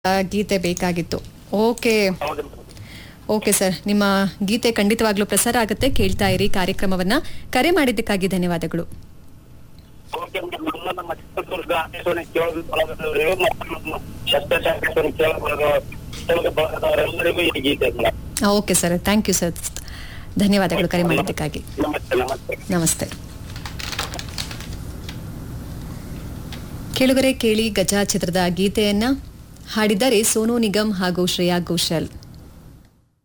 ಆ, ಗೀತೆ ಬೇಕಾಗಿತ್ತು ಓಕೆ ಹೌದು ಓಕೆ ಸರ್ ನಿಮ್ಮ ಗೀತೆ ಖಂಡಿತವಾಗ್ಲೂ ಪ್ರಸಾರ ಆಗುತ್ತೆ ಕೇಳ್ತಾ ಇರಿ ಕಾರ್ಯಕ್ರಮವನ್ನ ಕರೆ ಮಾಡಿದ್ದಕ್ಕಾಗಿ ಧನ್ಯವಾದಗಳು ಓಕೆ ಮೇಡಮ್ ನಮ್ಮ ನಮ್ಮ ಚಿತ್ರದುರ್ಗ ಆಕಾಶವಾಣಿ ಕೇಳೋದು ಮತ್ತು ನಮ್ಮ ಶಸ್ತ್ರ ಆಕಾಶವಾಣಿ ಕೇಳಬಹುದು ಎಲ್ಲರಿಗೂ ಈ ಗೀತೆ madam okay sir thank you sir ಧನ್ಯವಾದಗಳು ಕರೆ ಮಾಡಿದ್ದಕ್ಕಾಗಿ ನಮಸ್ತೆ ನಮಸ್ತೆ ನಮಸ್ತೆ ಕೇಳುಗರೆ ಕೇಳಿ ಗಜ ಚಿತ್ರದ ಗೀತೆಯನ್ನ ಹಾಡಿದ್ದಾರೆ ಸೋನು ನಿಗಮ್ ಹಾಗೂ ಶ್ರೇಯಾ ಘೋಷಾಲ್